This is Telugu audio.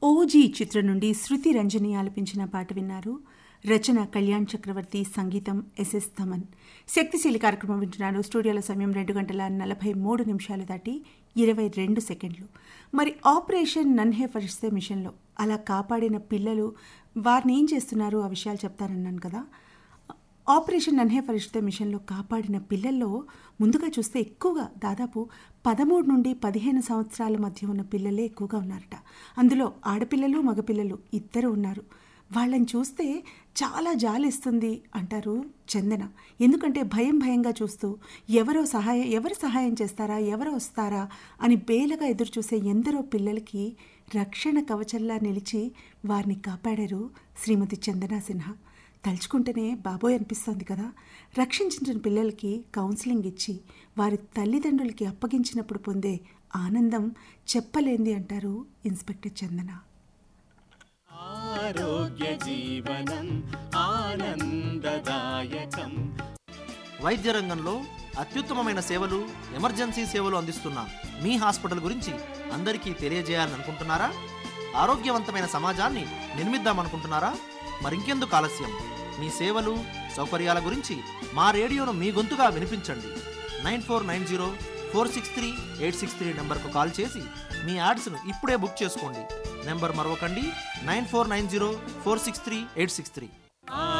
ఓజీ చిత్రం నుండి శృతి రంజని ఆలపించిన పాట విన్నారు రచన కళ్యాణ్ చక్రవర్తి సంగీతం ఎస్ఎస్ థమన్ శక్తిశీలి కార్యక్రమం వింటున్నారు స్టూడియోలో సమయం రెండు గంటల నలభై మూడు నిమిషాలు దాటి ఇరవై రెండు సెకండ్లు మరి ఆపరేషన్ నన్హే ఫరిస్తే మిషన్లో అలా కాపాడిన పిల్లలు వారిని ఏం చేస్తున్నారు ఆ విషయాలు చెప్తారన్నాను కదా ఆపరేషన్ నన్హే ఫరిష్తే మిషన్లో కాపాడిన పిల్లల్లో ముందుగా చూస్తే ఎక్కువగా దాదాపు పదమూడు నుండి పదిహేను సంవత్సరాల మధ్య ఉన్న పిల్లలే ఎక్కువగా ఉన్నారట అందులో ఆడపిల్లలు మగపిల్లలు ఇద్దరు ఉన్నారు వాళ్ళని చూస్తే చాలా జాలిస్తుంది అంటారు చందన ఎందుకంటే భయం భయంగా చూస్తూ ఎవరో సహాయం ఎవరు సహాయం చేస్తారా ఎవరు వస్తారా అని బేలగా ఎదురు చూసే ఎందరో పిల్లలకి రక్షణ కవచంలా నిలిచి వారిని కాపాడారు శ్రీమతి చందనా సిన్హా తలుచుకుంటేనే బాబోయ్ అనిపిస్తుంది కదా రక్షించిన పిల్లలకి కౌన్సిలింగ్ ఇచ్చి వారి తల్లిదండ్రులకి అప్పగించినప్పుడు పొందే ఆనందం చెప్పలేంది అంటారు ఇన్స్పెక్టర్ చందన ఆరోగ్య జీవనం ఆనందదాయకం వైద్య రంగంలో అత్యుత్తమమైన సేవలు ఎమర్జెన్సీ సేవలు అందిస్తున్న మీ హాస్పిటల్ గురించి అందరికీ తెలియజేయాలని అనుకుంటున్నారా ఆరోగ్యవంతమైన సమాజాన్ని నిర్మిద్దామనుకుంటున్నారా మరింకెందుకు ఆలస్యం మీ సేవలు సౌకర్యాల గురించి మా రేడియోను మీ గొంతుగా వినిపించండి nine four nine zero four six three eight six three నెంబర్కు కాల్ చేసి మీ యాడ్స్ను ఇప్పుడే బుక్ చేసుకోండి నెంబర్ మరొకండి nine four nine zero four six three eight six three